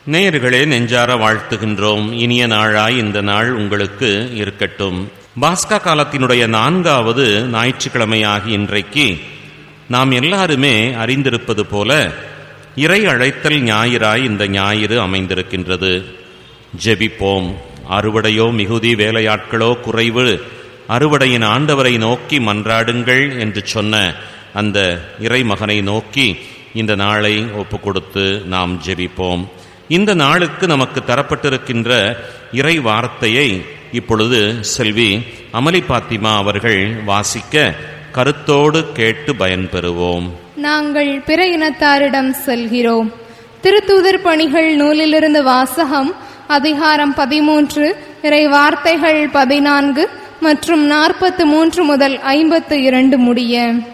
நேயர்களே நெஞ்சார வாழ்த்துகின்றோம் இனிய நாளாய் இந்த நாள் உங்களுக்கு இருக்கட்டும் பாஸ்கா காலத்தினுடைய நான்காவது ஞாயிற்றுக்கிழமையாகி இன்றைக்கு நாம் எல்லாருமே அறிந்திருப்பது போல இறை அழைத்தல் ஞாயிறாய் இந்த ஞாயிறு அமைந்திருக்கின்றது ஜெபிப்போம் அறுவடையோ மிகுதி வேலையாட்களோ குறைவு அறுவடையின் ஆண்டவரை நோக்கி மன்றாடுங்கள் என்று சொன்ன அந்த இறைமகனை நோக்கி இந்த நாளை ஒப்பு கொடுத்து நாம் ஜெபிப்போம் இந்த நாளுக்கு நமக்கு தரப்பட்டிருக்கின்ற இறை வார்த்தையை இப்பொழுது செல்வி அமலி பாத்திமா அவர்கள் வாசிக்க கருத்தோடு கேட்டு பயன்பெறுவோம் நாங்கள் பிற இனத்தாரிடம் செல்கிறோம் திருத்தூதர் பணிகள் நூலிலிருந்து வாசகம் அதிகாரம் பதிமூன்று இறை வார்த்தைகள் பதினான்கு மற்றும் நாற்பத்து மூன்று முதல் ஐம்பத்து இரண்டு முடிய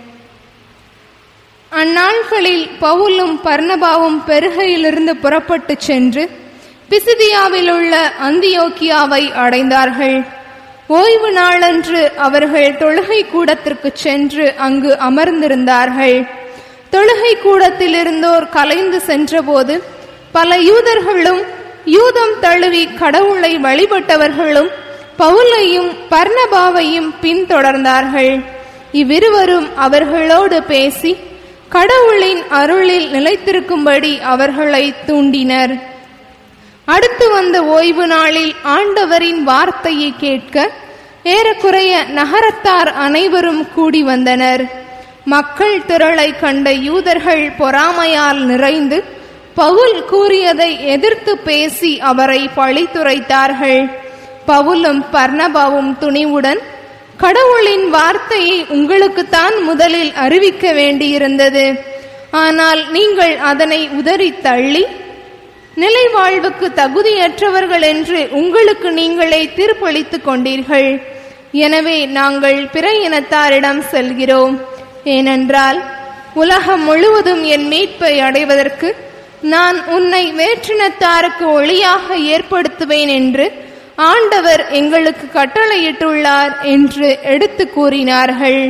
அந்நாள்களில் பவுலும் பர்ணபாவும் பெருகையிலிருந்து புறப்பட்டுச் சென்று பிசிதியாவில் உள்ள அந்தியோக்கியாவை அடைந்தார்கள் ஓய்வு நாளன்று அவர்கள் தொழுகை கூடத்திற்கு சென்று அங்கு அமர்ந்திருந்தார்கள் தொழுகை கூடத்தில் இருந்தோர் கலைந்து சென்றபோது பல யூதர்களும் யூதம் தழுவி கடவுளை வழிபட்டவர்களும் பவுலையும் பர்ணபாவையும் பின்தொடர்ந்தார்கள் இவ்விருவரும் அவர்களோடு பேசி கடவுளின் அருளில் நிலைத்திருக்கும்படி அவர்களை தூண்டினர் அடுத்து வந்த ஓய்வு நாளில் ஆண்டவரின் வார்த்தையை கேட்க ஏறக்குறைய நகரத்தார் அனைவரும் கூடி வந்தனர் மக்கள் திரளை கண்ட யூதர்கள் பொறாமையால் நிறைந்து பவுல் கூறியதை எதிர்த்து பேசி அவரை பழித்துரைத்தார்கள் பவுலும் பர்ணபாவும் துணிவுடன் கடவுளின் வார்த்தையை உங்களுக்குத்தான் முதலில் அறிவிக்க வேண்டியிருந்தது ஆனால் நீங்கள் அதனை உதறி தள்ளி நிலை வாழ்வுக்கு தகுதியற்றவர்கள் என்று உங்களுக்கு நீங்களே தீர்ப்பளித்துக் கொண்டீர்கள் எனவே நாங்கள் பிற இனத்தாரிடம் செல்கிறோம் ஏனென்றால் உலகம் முழுவதும் என் மீட்பை அடைவதற்கு நான் உன்னை வேற்றினத்தாருக்கு ஒளியாக ஏற்படுத்துவேன் என்று ஆண்டவர் எங்களுக்கு கட்டளையிட்டுள்ளார் என்று எடுத்து கூறினார்கள்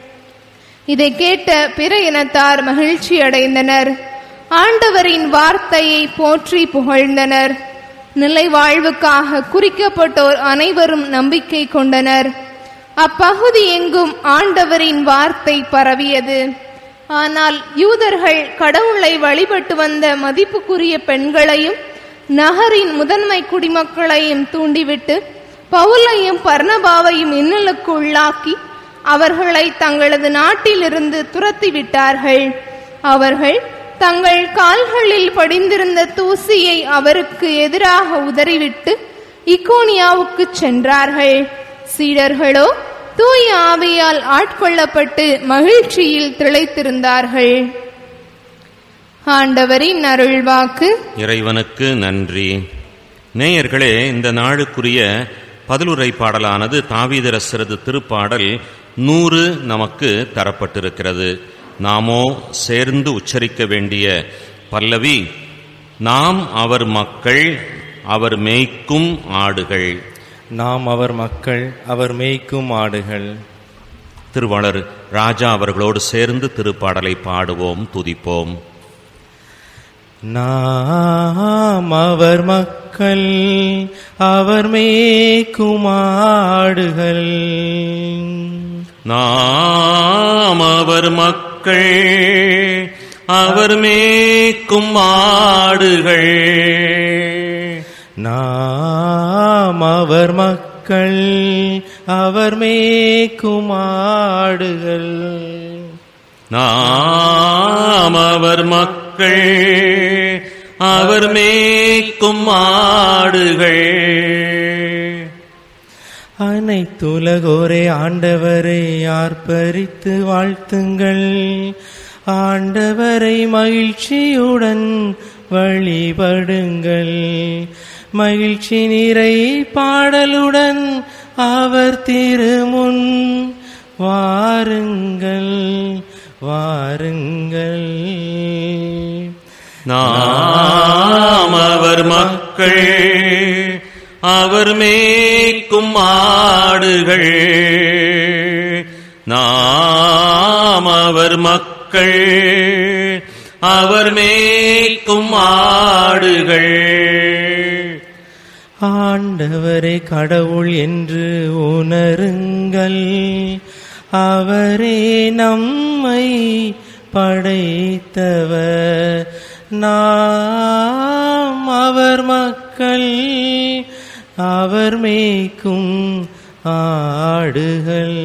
இதை கேட்ட பிற இனத்தார் மகிழ்ச்சி அடைந்தனர் ஆண்டவரின் வார்த்தையை போற்றி புகழ்ந்தனர் நிலை வாழ்வுக்காக குறிக்கப்பட்டோர் அனைவரும் நம்பிக்கை கொண்டனர் அப்பகுதி எங்கும் ஆண்டவரின் வார்த்தை பரவியது ஆனால் யூதர்கள் கடவுளை வழிபட்டு வந்த மதிப்புக்குரிய பெண்களையும் நகரின் முதன்மை குடிமக்களையும் தூண்டிவிட்டு பவுலையும் பர்ணபாவையும் இன்னலுக்கு உள்ளாக்கி அவர்களை தங்களது நாட்டிலிருந்து துரத்தி விட்டார்கள் அவர்கள் தங்கள் கால்களில் படிந்திருந்த தூசியை அவருக்கு எதிராக உதறிவிட்டு இக்கோனியாவுக்கு சென்றார்கள் சீடர்களோ தூய ஆவியால் ஆட்கொள்ளப்பட்டு மகிழ்ச்சியில் திளைத்திருந்தார்கள் ஆண்டவரின் அருள்வாக்கு இறைவனுக்கு நன்றி நேயர்களே இந்த நாளுக்குரிய பதிலுரை பாடலானது தாவீதரசரது திருப்பாடல் நூறு நமக்கு தரப்பட்டிருக்கிறது நாமோ சேர்ந்து உச்சரிக்க வேண்டிய பல்லவி நாம் அவர் மக்கள் அவர் மேய்க்கும் ஆடுகள் நாம் அவர் மக்கள் அவர் மேய்க்கும் ஆடுகள் திருவாளர் ராஜா அவர்களோடு சேர்ந்து திருப்பாடலை பாடுவோம் துதிப்போம் நாம் அவர் மக்கள் அவர் மேய்க்கும் ஆடுகள் நாம் அவர் மக்கள் அவர் மேய்க்கும் ஆடுகள் நாம் அவர் மக்கள் அவர் மேய்க்கும் ஆடுகள் நாம் அவர் மக்கள் அவர் மேய்க்கும் ஆடுகள் அனைத்துலகோரே ஆண்டவரை ஆர்ப்பரித்து வாழ்த்துங்கள் ஆண்டவரை மகிழ்ச்சியுடன் வழிபடுங்கள் மகிழ்ச்சி நிறை பாடலுடன் அவர் திருமுன் வாருங்கள் வாருங்கள் நாம் அவர் மக்கள் அவர் மேய்க்கும் ஆடுகள் நாம் அவர் மக்கள் அவர் மேய்க்கும் ஆடுகள் ஆண்டவரே கடவுள் என்று உணருங்கள் அவரே நம்மை படைத்தவர் நாம் அவர் மக்கள் அவர் மேய்க்கும் ஆடுகள்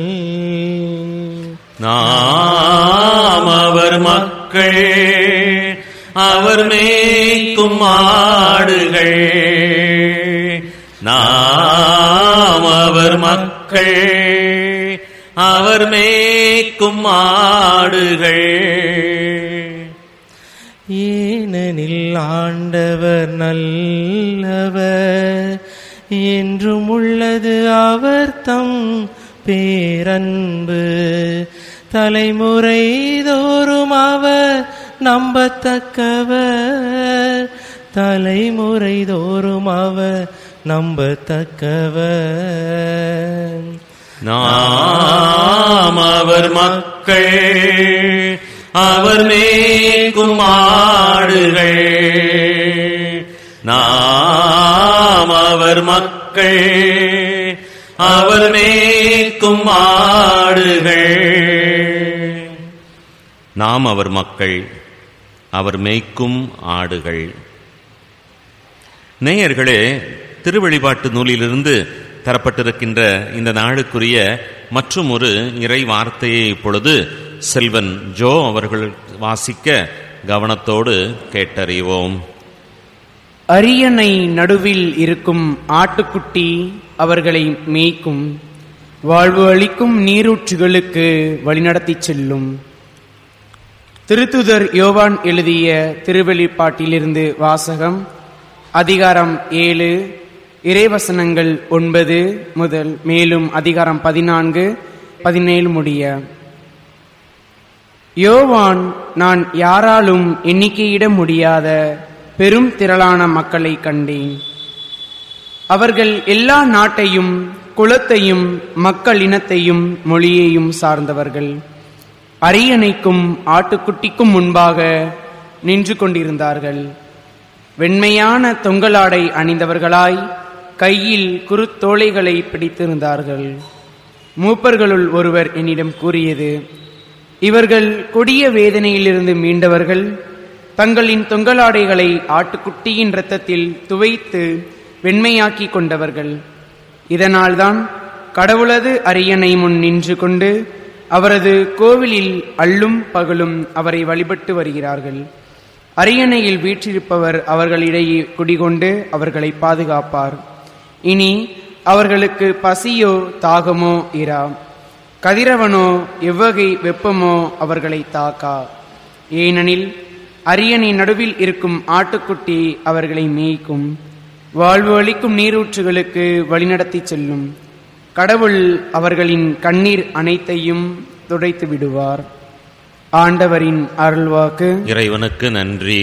நாம் அவர் மக்கள் அவர் மேய்க்கும் ஆடுகள் நாம் அவர் மக்கள் அவர் மேய்க்கும் ஆடுகள் ஏனெனில் ஆண்டவர் நல்லவர் என்றும் உள்ளது அவர் தம் பேரன்பு தலைமுறை தோறும் அவர் நம்பத்தக்கவர் தலைமுறை தோறும் அவர் நம்பத்தக்கவர் நாம் அவர் மக்கள் அவர் மேய்க்கும் ஆடுகள் நாம் அவர் மக்கள் அவர் மேய்க்கும் ஆடுகள் நாம் அவர் மக்கள் அவர் மேய்க்கும் ஆடுகள் நேயர்களே திருவழிபாட்டு நூலிலிருந்து தரப்பட்டிருக்கின்ற இந்த நாளுக்குரிய மற்றும் ஒரு இறை வார்த்தையை இப்பொழுது செல்வன் ஜோ அவர்கள் வாசிக்க கவனத்தோடு கேட்டறிவோம் அரியணை நடுவில் இருக்கும் ஆட்டுக்குட்டி அவர்களை மேய்க்கும் வாழ்வு அளிக்கும் நீரூற்றுகளுக்கு வழிநடத்திச் செல்லும் திருத்துதர் யோவான் எழுதிய திருவெளிப்பாட்டிலிருந்து வாசகம் அதிகாரம் ஏழு இறைவசனங்கள் ஒன்பது முதல் மேலும் அதிகாரம் பதினான்கு பதினேழு முடிய யோவான் நான் யாராலும் எண்ணிக்கையிட முடியாத பெரும் திரளான மக்களை கண்டேன் அவர்கள் எல்லா நாட்டையும் குலத்தையும் மக்கள் இனத்தையும் மொழியையும் சார்ந்தவர்கள் அரியணைக்கும் ஆட்டுக்குட்டிக்கும் முன்பாக நின்று கொண்டிருந்தார்கள் வெண்மையான தொங்கலாடை அணிந்தவர்களாய் கையில் குருத்தோலைகளை பிடித்திருந்தார்கள் மூப்பர்களுள் ஒருவர் என்னிடம் கூறியது இவர்கள் கொடிய வேதனையிலிருந்து மீண்டவர்கள் தங்களின் தொங்கலாடைகளை ஆட்டுக்குட்டியின் இரத்தத்தில் துவைத்து வெண்மையாக்கி கொண்டவர்கள் இதனால்தான் கடவுளது அரியணை முன் நின்று கொண்டு அவரது கோவிலில் அள்ளும் பகலும் அவரை வழிபட்டு வருகிறார்கள் அரியணையில் வீற்றிருப்பவர் அவர்களிடையே குடிகொண்டு அவர்களை பாதுகாப்பார் இனி அவர்களுக்கு பசியோ தாகமோ இரா கதிரவனோ எவ்வகை வெப்பமோ அவர்களை தாக்கா ஏனெனில் அரியணை நடுவில் இருக்கும் ஆட்டுக்குட்டி அவர்களை மேய்க்கும் வாழ்வு அளிக்கும் நீரூற்றுகளுக்கு வழிநடத்திச் செல்லும் கடவுள் அவர்களின் கண்ணீர் அனைத்தையும் துடைத்து விடுவார் ஆண்டவரின் அருள்வாக்கு இறைவனுக்கு நன்றி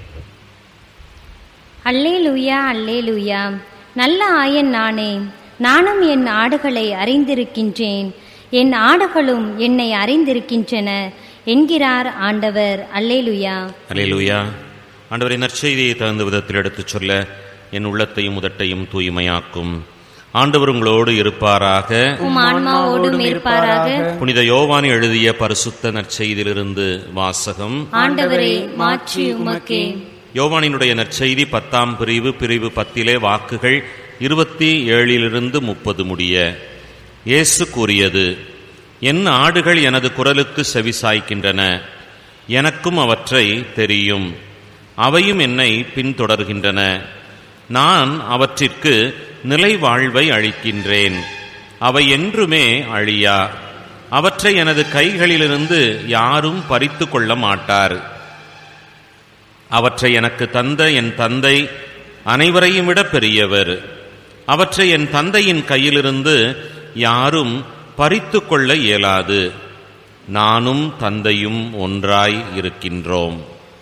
அல்லேலூயா அல்லேலூயா நல்ல ஆயன் நானே நானும் என் ஆடுகளை அறிந்திருக்கின்றேன் என் ஆடுகளும் என்னை அறிந்திருக்கின்றன என்கிறார் ஆண்டவர் அல்லேலூயா அலேலுயா ஆண்டவரின் நற்செய்தியை தகுந்த விதத்தில் எடுத்துச் சொல்ல என் உள்ளத்தையும் உதட்டையும் தூய்மையாக்கும் ஆண்டவர் உங்களோடு இருப்பாராக உம் ஆன்மாவோடும் இருப்பாராக புனித யோவான் எழுதிய பரிசுத்த நற்செய்தியிலிருந்து வாசகம் ஆண்டவரே மாற்றி உமக்கே யோவானினுடைய நற்செய்தி பத்தாம் பிரிவு பிரிவு பத்திலே வாக்குகள் இருபத்தி ஏழிலிருந்து முப்பது முடிய இயேசு கூறியது என் ஆடுகள் எனது குரலுக்கு செவிசாய்க்கின்றன எனக்கும் அவற்றை தெரியும் அவையும் என்னை பின்தொடர்கின்றன நான் அவற்றிற்கு நிலை வாழ்வை அளிக்கின்றேன் அவை என்றுமே அழியா அவற்றை எனது கைகளிலிருந்து யாரும் பறித்து கொள்ள மாட்டார் அவற்றை எனக்கு தந்த என் தந்தை அனைவரையும் விட பெரியவர் அவற்றை என் தந்தையின் கையிலிருந்து யாரும் பறித்து கொள்ள இயலாது நானும் தந்தையும் ஒன்றாய் இருக்கின்றோம்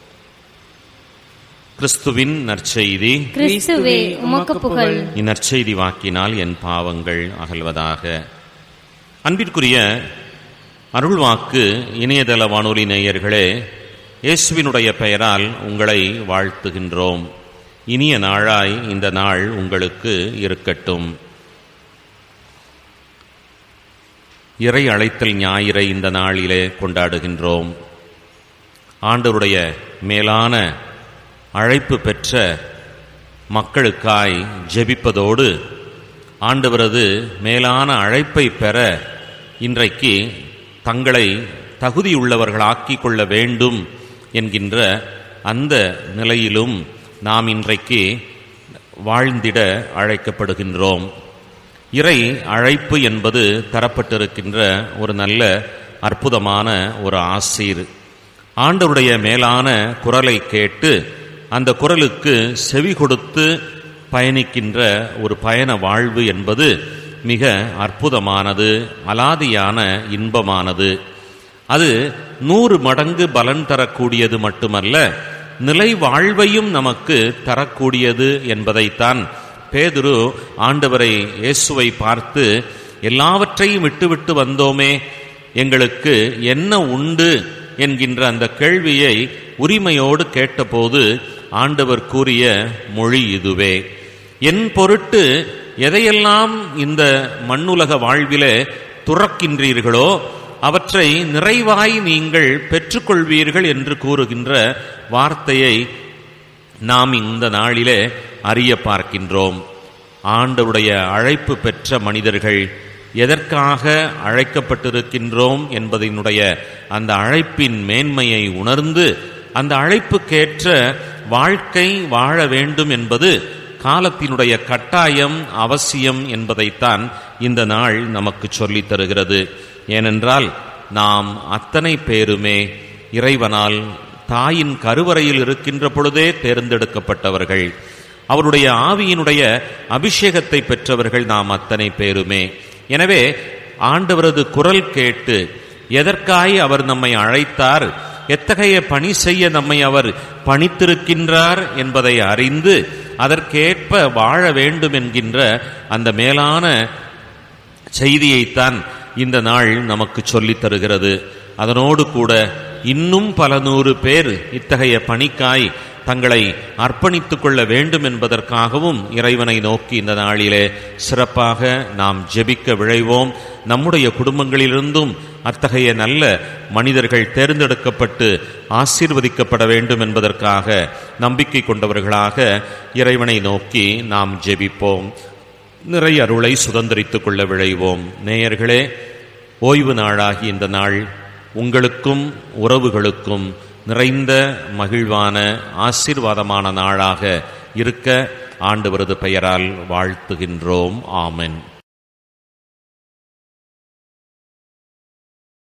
கிறிஸ்துவின் நற்செய்தி கிறிஸ்துவே உமக்கு புகழ் இந்நற்செய்தி வாக்கினால் என் பாவங்கள் அகல்வதாக அன்பிற்குரிய அருள்வாக்கு இணையதள வானொலி நேயர்களே இயேசுவினுடைய பெயரால் உங்களை வாழ்த்துகின்றோம் இனிய நாளாய் இந்த நாள் உங்களுக்கு இருக்கட்டும் இறை அழைத்தல் ஞாயிறை இந்த நாளிலே கொண்டாடுகின்றோம் ஆண்டவருடைய மேலான அழைப்பு பெற்ற மக்களுக்காய் ஜெபிப்பதோடு ஆண்டவரது மேலான அழைப்பை பெற இன்றைக்கு தங்களை தகுதியுள்ளவர்களாக்கிக் கொள்ள வேண்டும் என்கின்ற அந்த நிலையிலும் நாம் இன்றைக்கு வாழ்ந்திட அழைக்கப்படுகின்றோம் இறை அழைப்பு என்பது தரப்பட்டிருக்கின்ற ஒரு நல்ல அற்புதமான ஒரு ஆசீர் ஆண்டவருடைய மேலான குரலை கேட்டு அந்த குரலுக்கு செவி கொடுத்து பயணிக்கின்ற ஒரு பயண வாழ்வு என்பது மிக அற்புதமானது அலாதியான இன்பமானது அது நூறு மடங்கு பலன் தரக்கூடியது மட்டுமல்ல நிலை வாழ்வையும் நமக்கு தரக்கூடியது என்பதைத்தான் பேதுரு ஆண்டவரை இயேசுவை பார்த்து எல்லாவற்றையும் விட்டுவிட்டு வந்தோமே எங்களுக்கு என்ன உண்டு என்கின்ற அந்த கேள்வியை உரிமையோடு கேட்டபோது ஆண்டவர் கூறிய மொழி இதுவே என் பொருட்டு எதையெல்லாம் இந்த மண்ணுலக வாழ்விலே துறக்கின்றீர்களோ அவற்றை நிறைவாய் நீங்கள் பெற்றுக்கொள்வீர்கள் என்று கூறுகின்ற வார்த்தையை நாம் இந்த நாளிலே அறிய பார்க்கின்றோம் ஆண்டவுடைய அழைப்பு பெற்ற மனிதர்கள் எதற்காக அழைக்கப்பட்டிருக்கின்றோம் என்பதனுடைய அந்த அழைப்பின் மேன்மையை உணர்ந்து அந்த அழைப்புக்கேற்ற வாழ்க்கை வாழ வேண்டும் என்பது காலத்தினுடைய கட்டாயம் அவசியம் என்பதைத்தான் இந்த நாள் நமக்கு சொல்லித் தருகிறது ஏனென்றால் நாம் அத்தனை பேருமே இறைவனால் தாயின் கருவறையில் இருக்கின்ற பொழுதே தேர்ந்தெடுக்கப்பட்டவர்கள் அவருடைய ஆவியினுடைய அபிஷேகத்தை பெற்றவர்கள் நாம் அத்தனை பேருமே எனவே ஆண்டவரது குரல் கேட்டு எதற்காய் அவர் நம்மை அழைத்தார் எத்தகைய பணி செய்ய நம்மை அவர் பணித்திருக்கின்றார் என்பதை அறிந்து அதற்கேற்ப வாழ வேண்டும் என்கின்ற அந்த மேலான செய்தியைத்தான் இந்த நாள் நமக்கு சொல்லித் தருகிறது அதனோடு கூட இன்னும் பல நூறு பேர் இத்தகைய பணிக்காய் தங்களை அர்ப்பணித்துக் கொள்ள வேண்டும் என்பதற்காகவும் இறைவனை நோக்கி இந்த நாளிலே சிறப்பாக நாம் ஜெபிக்க விழைவோம் நம்முடைய குடும்பங்களிலிருந்தும் அத்தகைய நல்ல மனிதர்கள் தேர்ந்தெடுக்கப்பட்டு ஆசீர்வதிக்கப்பட வேண்டும் என்பதற்காக நம்பிக்கை கொண்டவர்களாக இறைவனை நோக்கி நாம் ஜெபிப்போம் நிறை அருளை சுதந்திரித்துக் கொள்ள விழைவோம் நேயர்களே ஓய்வு நாளாகி இந்த நாள் உங்களுக்கும் உறவுகளுக்கும் நிறைந்த மகிழ்வான ஆசீர்வாதமான நாளாக இருக்க ஆண்டவரது பெயரால் வாழ்த்துகின்றோம் ஆமென்